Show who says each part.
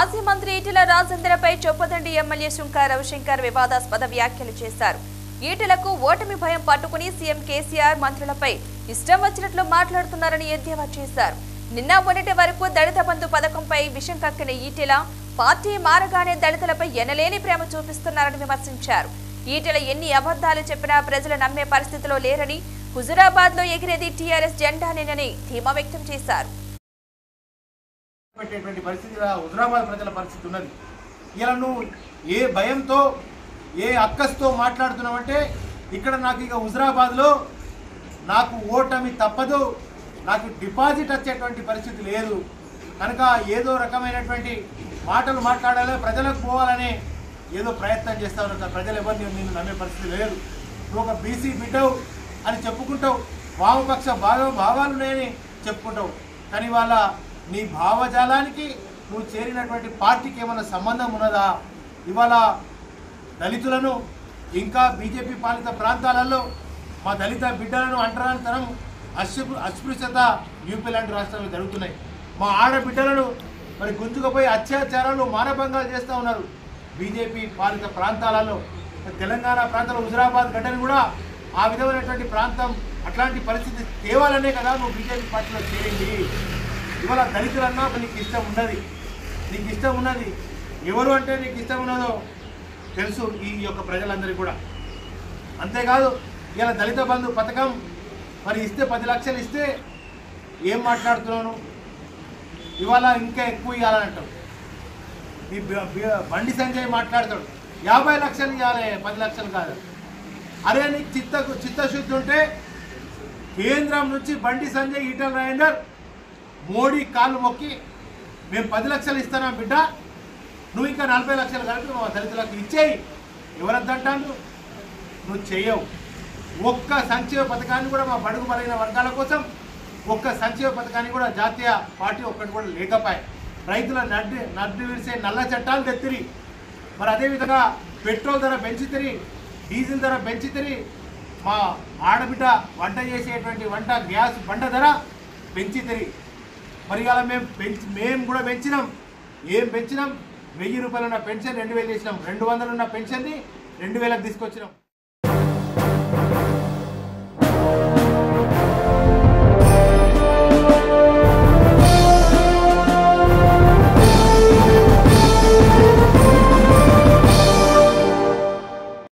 Speaker 1: మాజీ మంత్రి ఈటెల రాజేంద్రపై చొప్పదండి ఎమ్మెల్యే శుంకా రవిశంకర్ వివాదాస్పద వ్యాఖ్యలు చేశారు ఈటెలకు ఓటమి భయం పట్టుకుని సీఎం కేసీఆర్ మంత్రులపై ఇష్టం వచ్చినట్లు మాట్లాడుతున్నారని ఎద్దేవా చేశారు నిన్న మొన్నటి వరకు దళిత బంధు పథకంపై విషం కక్కిన ఈటెల పార్టీ మారగానే దళితులపై ఎనలేని ప్రేమ చూపిస్తున్నారని విమర్శించారు ఈటెల ఎన్ని అబద్ధాలు చెప్పినా ప్రజలు నమ్మే పరిస్థితిలో లేరని హుజురాబాద్ లో ఎగిరేది టీఆర్ఎస్ జెండానేనని ధీమా వ్యక్తం చేశారు
Speaker 2: పెట్టేటువంటి పరిస్థితి ఇలా హుజరాబాద్ ప్రజల పరిస్థితి ఉన్నది ఇలా నువ్వు ఏ భయంతో ఏ అక్కస్తో మాట్లాడుతున్నావంటే ఇక్కడ నాకు ఇక హుజరాబాద్లో నాకు ఓటమి తప్పదు నాకు డిపాజిట్ వచ్చేటువంటి పరిస్థితి లేదు కనుక ఏదో రకమైనటువంటి మాటలు మాట్లాడాలి ప్రజలకు పోవాలని ఏదో ప్రయత్నం చేస్తా ఉన్నారు ప్రజలు ఎవరిని నేను నమ్మే పరిస్థితి లేదు నువ్వు ఒక బీసీ బిడ్డవు అని చెప్పుకుంటావు వామపక్ష భావ భావాలు ఉన్నాయని చెప్పుకుంటావు కానీ వాళ్ళ నీ భావజాలానికి నువ్వు చేరినటువంటి పార్టీకి ఏమైనా సంబంధం ఉన్నదా ఇవాళ దళితులను ఇంకా బీజేపీ పాలిత ప్రాంతాలలో మా దళిత బిడ్డలను అంటరానితనం అస్పృ అస్పృశ్యత యూపీ లాంటి రాష్ట్రాల్లో జరుగుతున్నాయి మా ఆడబిడ్డలను మరి గుంజుకుపోయి అత్యాచారాలు మానభంగాలు చేస్తూ ఉన్నారు బీజేపీ పాలిత ప్రాంతాలలో మరి తెలంగాణ ప్రాంతంలో హుజరాబాద్ గడ్డని కూడా ఆ విధమైనటువంటి ప్రాంతం అట్లాంటి పరిస్థితి తేవాలనే కదా నువ్వు బీజేపీ పార్టీలో చేరింది ఇవాళ దళితులన్నా నీకు ఇష్టం ఉన్నది నీకు ఇష్టం ఉన్నది ఎవరు అంటే నీకు ఇష్టం ఉన్నదో తెలుసు ఈ యొక్క ప్రజలందరికీ కూడా అంతేకాదు ఇలా దళిత బంధు పథకం మరి ఇస్తే పది లక్షలు ఇస్తే ఏం మాట్లాడుతున్నాను ఇవాళ ఇంకా ఎక్కువ ఇవ్వాలని అంటావు ఈ బ- బ- బండి సంజయ్ మాట్లాడతాడు యాభై లక్షలు ఇవ్వాలి పది లక్షలు కాదు అరే నీకు చిత్త చిత్తశుద్ధి ఉంటే కేంద్రం నుంచి బండి సంజయ్ ఈటల రాజేందర్ మోడీ కాళ్ళు మొక్కి మేము పది లక్షలు ఇస్తున్నాం బిడ్డ నువ్వు ఇంకా నలభై లక్షలు కలిపి మా దళితులకు ఇచ్చేయి ఎవరద్దంటాను నువ్వు చెయ్యవు ఒక్క సంక్షేమ పథకాన్ని కూడా మా బడుగు బలైన వర్గాల కోసం ఒక్క సంక్షేమ పథకాన్ని కూడా జాతీయ పార్టీ ఒక్కటి కూడా లేకపోయాయి రైతుల నడ్డి నడ్డి విరిసే నల్ల చట్టాలు తెత్తిరి మరి అదేవిధంగా పెట్రోల్ ధర పెంచితిరి డీజిల్ ధర పెంచితిరి మా ఆడబిడ్డ వంట చేసేటువంటి వంట గ్యాస్ బండ ధర పెంచితిరి మరి అలా మేము పెంచి మేము కూడా పెంచినాం ఏం పెంచినాం వెయ్యి రూపాయలు ఉన్న పెన్షన్ రెండు వేలు చేసినాం రెండు వందలు ఉన్న పెన్షన్ని రెండు వేలకు తీసుకొచ్చినాం